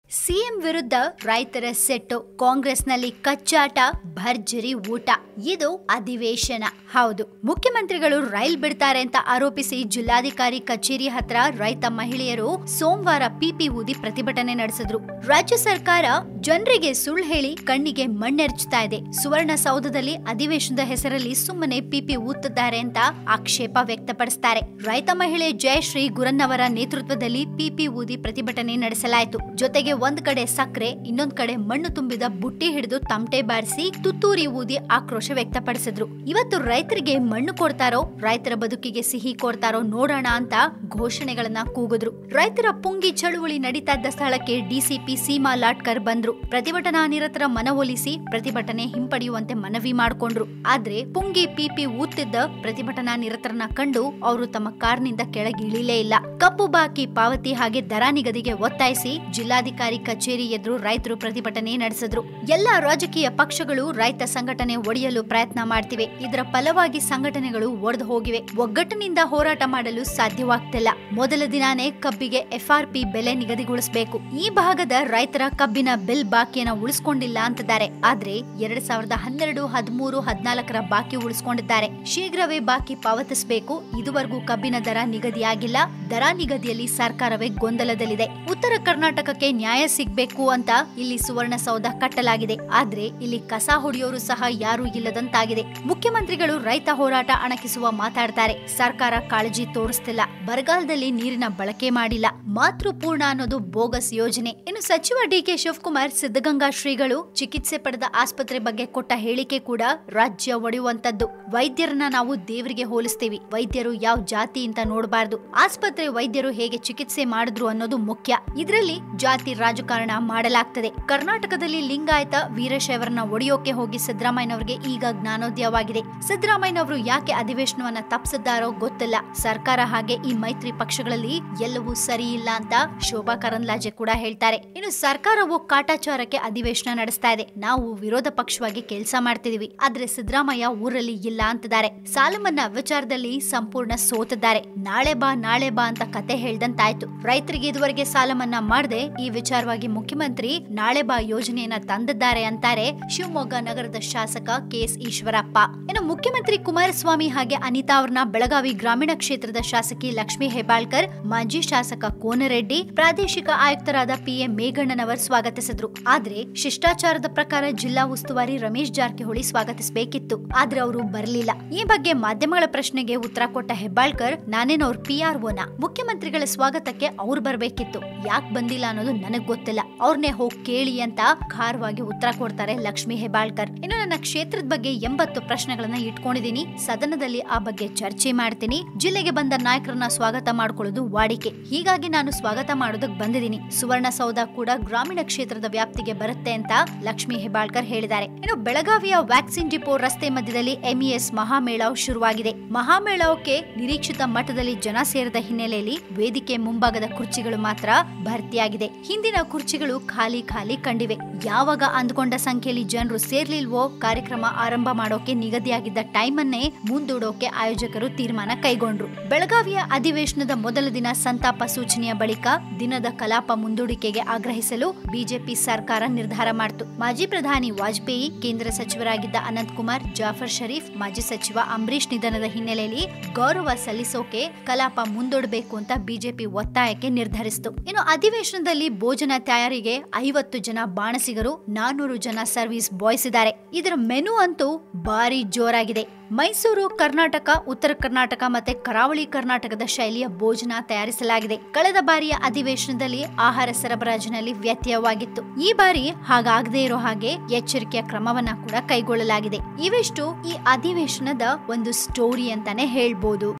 CM ವಿರುದ್ಧ ರೈತರ set ಕಾಂಗ್ರೆಸ್ನಲ್ಲಿ ಕಚ್ಚಾಟ ಭರ್ಜರಿ ಊಟ ಇದು ಅಧಿವೇಶನ ಹೌದು ಮುಖ್ಯಮಂತ್ರಿಗಳು ರೈಲ್ ಬಿಡ್ತಾರೆ ಅಂತ ಆರೋಪಿಸಿ ಜಿಲ್ಲಾಧಿಕಾರಿ ಕಚೇರಿ ಹತ್ರ ರೈತ ಮಹಿಳೆಯರು ಸೋಮವಾರ ಪಿಪಿ ಊದಿ ಪ್ರತಿಭಟನೆ ನಡೆಸಿದ್ರು ರಾಜ್ಯ ಸರ್ಕಾರ ಜನರಿಗೆ ಸುಳ್ಳು ಹೇಳಿ ಕಣ್ಣಿಗೆ ಮಣ್ಣೆರಚುತ್ತಾ ಇದೆ ಸುವರ್ಣಸೌಧದಲ್ಲಿ ಅಧಿವೇಶನದ ಹೆಸರಲ್ಲಿ ಸುಮ್ಮನೆ ಪಿಪಿ ಊತ್ತಿದ್ದಾರೆ ಅಂತ ಆಕ್ಷೇಪ ವ್ಯಕ್ತಪಡಿಸ್ತಾರೆ ರೈತ ಮಹಿಳೆ ಜಯಶ್ರೀ ಗುರನ್ನವರ ನೇತೃತ್ವದಲ್ಲಿ ಪಿಪಿ ಊದಿ ಪ್ರತಿಭಟನೆ ನಡೆಸಲಾಯಿತು ಜೊತೆಗೆ ಒಂದ್ ಕಡೆ ಸಕ್ಕರೆ ಇನ್ನೊಂದ್ ಕಡೆ ಮಣ್ಣು ತುಂಬಿದ ಬುಟ್ಟಿ ಹಿಡಿದು ತಮಟೆ ಬಾರಿಸಿ ತುತ್ತೂರಿ ಊದಿ ಆಕ್ರೋಶ ವ್ಯಕ್ತಪಡಿಸಿದ್ರು ಇವತ್ತು ರೈತರಿಗೆ ಮಣ್ಣು ಕೊಡ್ತಾರೋ ರೈತರ ಬದುಕಿಗೆ ಸಿಹಿ ಕೊಡ್ತಾರೋ ನೋಡೋಣ ಅಂತ ಘೋಷಣೆಗಳನ್ನ ಕೂಗಿದ್ರು ರೈತರ ಪುಂಗಿ ಚಳುವಳಿ ನಡೀತಾ ಇದ್ದ ಸ್ಥಳಕ್ಕೆ ಡಿಸಿಪಿ ಸೀಮಾ ಲಾಟ್ಕರ್ ಬಂದ್ರು ಪ್ರತಿಭಟನಾ ನಿರತರ ಮನವೊಲಿಸಿ ಪ್ರತಿಭಟನೆ ಹಿಂಪಡೆಯುವಂತೆ ಮನವಿ ಮಾಡಿಕೊಂಡ್ರು ಆದ್ರೆ ಪುಂಗಿ ಪಿಪಿ ಊತ್ತಿದ್ದ ಪ್ರತಿಭಟನಾ ನಿರತರನ್ನ ಕಂಡು ಅವರು ತಮ್ಮ ಕಾರ್ನಿಂದ ಕೆಳಗೆ ಇಳಿಲೇ ಇಲ್ಲ ಕಪ್ಪು ಬಾಕಿ ಪಾವತಿ ಹಾಗೆ ದರ ನಿಗದಿಗೆ ಒತ್ತಾಯಿಸಿ ಜಿಲ್ಲಾಧಿಕಾರಿ ಕಚೇರಿ ಎದುರು ರೈತರು ಪ್ರತಿಭಟನೆ ನಡೆಸಿದ್ರು ಎಲ್ಲಾ ರಾಜಕೀಯ ಪಕ್ಷಗಳು ರೈತ ಸಂಘಟನೆ ಒಡೆಯಲು ಪ್ರಯತ್ನ ಮಾಡ್ತಿವೆ ಇದರ ಫಲವಾಗಿ ಸಂಘಟನೆಗಳು ಒಡೆದು ಹೋಗಿವೆ ಒಗ್ಗಟ್ಟಿನಿಂದ ಹೋರಾಟ ಮಾಡಲು ಸಾಧ್ಯವಾಗ್ತಿಲ್ಲ ಮೊದಲ ದಿನಾನೇ ಕಬ್ಬಿಗೆ ಎಫ್ಆರ್ಪಿ ಬೆಲೆ ನಿಗದಿಗೊಳಿಸಬೇಕು ಈ ಭಾಗದ ರೈತರ ಕಬ್ಬಿನ ಬಿಲ್ ಬಾಕಿಯನ್ನ ಉಳಿಸ್ಕೊಂಡಿಲ್ಲ ಅಂತಿದ್ದಾರೆ ಆದ್ರೆ ಎರಡ್ ಸಾವಿರದ ಹನ್ನೆರಡು ಹದಿಮೂರು ಹದಿನಾಲ್ಕರ ಬಾಕಿ ಉಳಿಸ್ಕೊಂಡಿದ್ದಾರೆ ಶೀಘ್ರವೇ ಬಾಕಿ ಪಾವತಿಸಬೇಕು ಇದುವರೆಗೂ ಕಬ್ಬಿನ ದರ ನಿಗದಿಯಾಗಿಲ್ಲ ದರ ನಿಗದಿಯಲ್ಲಿ ಸರ್ಕಾರವೇ ಗೊಂದಲದಲ್ಲಿದೆ ಉತ್ತರ ಕರ್ನಾಟಕಕ್ಕೆ ನ್ಯಾಯ ಸಿಗ್ಬೇಕು ಅಂತ ಇಲ್ಲಿ ಸುವರ್ಣಸೌಧ ಕಟ್ಟಲಾಗಿದೆ ಆದ್ರೆ ಇಲ್ಲಿ ಕಸ ಹೊಡೆಯೋರು ಸಹ ಯಾರು ಇಲ್ಲದಂತಾಗಿದೆ ಮುಖ್ಯಮಂತ್ರಿಗಳು ರೈತ ಹೋರಾಟ ಅಣಕಿಸುವ ಮಾತಾಡ್ತಾರೆ ಸರ್ಕಾರ ಕಾಳಜಿ ತೋರಿಸ್ತಿಲ್ಲ ಬರಗಾಲದಲ್ಲಿ ನೀರಿನ ಬಳಕೆ ಮಾಡಿಲ್ಲ ಮಾತೃಪೂರ್ಣ ಅನ್ನೋದು ಬೋಗಸ್ ಯೋಜನೆ ಇನ್ನು ಸಚಿವ ಡಿಕೆ ಶಿವಕುಮಾರ್ ಸಿದ್ಧಗಂಗಾ ಶ್ರೀಗಳು ಚಿಕಿತ್ಸೆ ಪಡೆದ ಆಸ್ಪತ್ರೆ ಬಗ್ಗೆ ಕೊಟ್ಟ ಹೇಳಿಕೆ ಕೂಡ ರಾಜ್ಯ ಒಡೆಯುವಂತದ್ದು ವೈದ್ಯರನ್ನ ನಾವು ದೇವರಿಗೆ ಹೋಲಿಸ್ತೀವಿ ವೈದ್ಯರು ಯಾವ ಜಾತಿ ಅಂತ ನೋಡಬಾರ್ದು ಆಸ್ಪತ್ರೆ ವೈದ್ಯರು ಹೇಗೆ ಚಿಕಿತ್ಸೆ ಮಾಡಿದ್ರು ಅನ್ನೋದು ಮುಖ್ಯ ಇದರಲ್ಲಿ ಜಾತಿ ರಾಜಕಾರಣ ಮಾಡಲಾಗ್ತದೆ ಕರ್ನಾಟಕದಲ್ಲಿ ಲಿಂಗಾಯತ ವೀರಶೈವರನ್ನ ಒಡೆಯೋಕೆ ಹೋಗಿ ಸಿದ್ದರಾಮಯ್ಯನವರಿಗೆ ಈಗ ಜ್ಞಾನೋದಯವಾಗಿದೆ ಸಿದ್ದರಾಮಯ್ಯನವರು ಯಾಕೆ ಅಧಿವೇಶನವನ್ನ ತಪ್ಪಿಸಿದ್ದಾರೋ ಗೊತ್ತಿಲ್ಲ ಸರ್ಕಾರ ಹಾಗೆ ಈ ಮೈತ್ರಿ ಪಕ್ಷಗಳಲ್ಲಿ ಎಲ್ಲವೂ ಸರಿ ಇಲ್ಲ ಅಂತ ಶೋಭಾ ಕರಂದ್ಲಾಜೆ ಕೂಡ ಹೇಳ್ತಾರೆ ಇನ್ನು ಸರ್ಕಾರವು ಕಾಟಾಚಾರಕ್ಕೆ ಅಧಿವೇಶನ ನಡೆಸ್ತಾ ಇದೆ ನಾವು ವಿರೋಧ ಪಕ್ಷವಾಗಿ ಕೆಲಸ ಮಾಡ್ತಿದೀವಿ ಆದ್ರೆ ಸಿದ್ದರಾಮಯ್ಯ ಊರಲ್ಲಿ ಇಲ್ಲ ಅಂತಿದ್ದಾರೆ ಸಾಲ ಮನ್ನಾ ವಿಚಾರದಲ್ಲಿ ಸಂಪೂರ್ಣ ಸೋತಿದ್ದಾರೆ ನಾಳೆ ಬಾ ನಾಳೆ ಬಾ ಅಂತ ಕತೆ ಹೇಳ್ದಂತಾಯ್ತು ರೈತರಿಗೆ ಇದುವರೆಗೆ ಸಾಲ ಮನ್ನಾ ಮಾಡದೆ ಈ ವಿಚಾರವಾಗಿ ಮುಖ್ಯಮಂತ್ರಿ ನಾಳೆ ಬಾ ಯೋಜನೆಯನ್ನ ತಂದಿದ್ದಾರೆ ಅಂತಾರೆ ಶಿವಮೊಗ್ಗ ನಗರದ ಶಾಸಕ ಕೆಎಸ್ ಈಶ್ವರಪ್ಪ ಇನ್ನು ಮುಖ್ಯಮಂತ್ರಿ ಕುಮಾರಸ್ವಾಮಿ ಹಾಗೆ ಅನಿತಾ ಅವ್ರನ್ನ ಬೆಳಗಾವಿ ಗ್ರಾಮೀಣ ಕ್ಷೇತ್ರದ ಶಾಸಕಿ ಲಕ್ಷ್ಮೀ ಹೆಬ್ಬಾಳ್ಕರ್ ಮಾಜಿ ಶಾಸಕ ಕೋನರೆಡ್ಡಿ ಪ್ರಾದೇಶಿಕ ಆಯುಕ್ತರಾದ ಪಿಎಂ ಮೇಘಣ್ಣನವರ್ ಸ್ವಾಗತಿಸಿದ್ರು ಆದ್ರೆ ಶಿಷ್ಟಾಚಾರದ ಪ್ರಕಾರ ಜಿಲ್ಲಾ ಉಸ್ತುವಾರಿ ರಮೇಶ್ ಜಾರಕಿಹೊಳಿ ಸ್ವಾಗತಿಸಬೇಕಿತ್ತು ಆದ್ರೆ ಅವರು ಬರಲಿಲ್ಲ ಈ ಬಗ್ಗೆ ಮಾಧ್ಯಮಗಳ ಪ್ರಶ್ನೆಗೆ ಉತ್ತರ ಕೊಟ್ಟ ಹೆಬ್ಬಾಳ್ಕರ್ ನಾನೇನ್ ಅವ್ರ ಪಿ ಆರ್ ಓನ ಮುಖ್ಯಮಂತ್ರಿಗಳ ಸ್ವಾಗತಕ್ಕೆ ಅವ್ರು ಬರ್ಬೇಕಿತ್ತು ಯಾಕೆ ಬಂದಿಲ್ಲ ಅನ್ನೋದು ನನಗ್ ಗೊತ್ತಿಲ್ಲ ಅವ್ರನ್ನೇ ಹೋಗಿ ಕೇಳಿ ಅಂತ ಖಾರವಾಗಿ ಉತ್ತರ ಕೊಡ್ತಾರೆ ಲಕ್ಷ್ಮಿ ಹೆಬ್ಬಾಳ್ಕರ್ ಇನ್ನು ನನ್ನ ಕ್ಷೇತ್ರದ ಬಗ್ಗೆ ಎಂಬತ್ತು ಪ್ರಶ್ನೆಗಳನ್ನ ಇಟ್ಕೊಂಡಿದೀನಿ ಸದನದಲ್ಲಿ ಆ ಬಗ್ಗೆ ಚರ್ಚೆ ಮಾಡ್ತೀನಿ ಜಿಲ್ಲೆಗೆ ಬಂದ ನಾಯಕರನ್ನ ಸ್ವಾಗತ ಮಾಡ್ಕೊಳ್ಳೋದು ವಾಡಿಕೆ ಹೀಗಾಗಿ ನಾನು ಸ್ವಾಗತ ಮಾಡೋದಕ್ ಬಂದಿದ್ದೀನಿ ಸುವರ್ಣಸೌಧ ಕೂಡ ಗ್ರಾಮೀಣ ಕ್ಷೇತ್ರದ ವ್ಯಾಪ್ತಿಗೆ ಬರುತ್ತೆ ಅಂತ ಲಕ್ಷ್ಮಿ ಹೆಬ್ಬಾಳ್ಕರ್ ಹೇಳಿದ್ದಾರೆ ಇನ್ನು ಬೆಳಗಾವಿಯ ವ್ಯಾಕ್ಸಿನ್ ಡಿಪೋ ರಸ್ತೆ ಮಧ್ಯದಲ್ಲಿ ಎಂಇಎಸ್ ಮಹಾಮೇಳಾವ್ ಶುರುವಾಗಿದೆ ಮಹಾಮೇಳಾವಕ್ಕೆ ನಿರೀಕ್ಷಿತ ಮಟ್ಟದಲ್ಲಿ ಜನ ಸೇರಿದ ಹಿನ್ನೆಲೆಯಲ್ಲಿ ವೇದಿಕೆ ಮುಂಭಾಗದ ಕುರ್ಚಿಗಳು ಮಾತ್ರ ಭರ್ತಿಯಾಗಿದೆ ಹಿಂದಿನ ಕುರ್ಚಿಗಳು ಖಾಲಿ ಖಾಲಿ ಕಂಡಿವೆ ಯಾವಾಗ ಅಂದ್ಕೊಂಡ ಸಂಖ್ಯೆಯಲ್ಲಿ ಜನರು ಸೇರ್ಲಿಲ್ವೋ ಕಾರ್ಯಕ್ರಮ ಆರಂಭ ಮಾಡೋಕೆ ನಿಗದಿಯಾಗಿದ್ದ ಟೈಮ್ ಅನ್ನೇ ಮುಂದೂಡೋಕೆ ಆಯೋಜಕರು ತೀರ್ಮಾನ ಕೈಗೊಂಡ್ರು ಬೆಳಗಾವಿಯ ಅಧಿವೇಶನದ ಮೊದಲ ದಿನ ಸಂತಾಪ ಸೂಚನೆಯ ಬಳಿಕ ದಿನದ ಕಲಾಪ ಮುಂದೂಡಿಕೆಗೆ ಆಗ್ರಹಿಸಲು ಬಿಜೆಪಿ ಸರ್ಕಾರ ನಿರ್ಧಾರ ಮಾಡಿತು ಮಾಜಿ ಪ್ರಧಾನಿ ವಾಜಪೇಯಿ ಕೇಂದ್ರ ಸಚಿವರಾಗಿದ್ದ ಅನಂತ್ ಕುಮಾರ್ ಜಾಫರ್ ಶರೀಫ್ ಮಾಜಿ ಸಚಿವ ಅಂಬರೀಶ್ ನಿಧನದ ಹಿನ್ನೆಲೆಯಲ್ಲಿ ಗೌರವ ಸಲ್ಲಿಸೋಕೆ ಕಲಾಪ ಮುಂದೂಡಬೇಕು ಅಂತ ಬಿಜೆಪಿ ಒತ್ತಾಯಕ್ಕೆ ನಿರ್ಧರಿಸಿತು ಇನ್ನು ಅಧಿವೇಶನದಲ್ಲಿ ಭೋಜನ ತಯಾರಿಗೆ ಐವತ್ತು ಜನ ಬಾಣಸಿಗರು ನಾನೂರು ಜನ ಸರ್ವಿಸ್ ಬಾಯ್ಸ್ ಇದ್ದಾರೆ ಇದರ ಮೆನು ಅಂತೂ ಭಾರಿ ಜೋರಾಗಿದೆ ಮೈಸೂರು ಕರ್ನಾಟಕ ಉತ್ತರ ಕರ್ನಾಟಕ ಮತ್ತೆ ಕರಾವಳಿ ಕರ್ನಾಟಕದ ಶೈಲಿಯ ಭೋಜನ ತಯಾರಿಸಲಾಗಿದೆ ಕಳೆದ ಬಾರಿಯ ಅಧಿವೇಶನದಲ್ಲಿ ಆಹಾರ ಸರಬರಾಜಿನಲ್ಲಿ ವ್ಯತ್ಯಯವಾಗಿತ್ತು ಈ ಬಾರಿ ಹಾಗಾಗದೇ ಇರೋ ಹಾಗೆ ಎಚ್ಚರಿಕೆಯ ಕ್ರಮವನ್ನ ಕೂಡ ಕೈಗೊಳ್ಳಲಾಗಿದೆ ಇವಿಷ್ಟು ಈ ಅಧಿವೇಶನದ ಒಂದು ಸ್ಟೋರಿ ಅಂತಾನೆ ಹೇಳ್ಬೋದು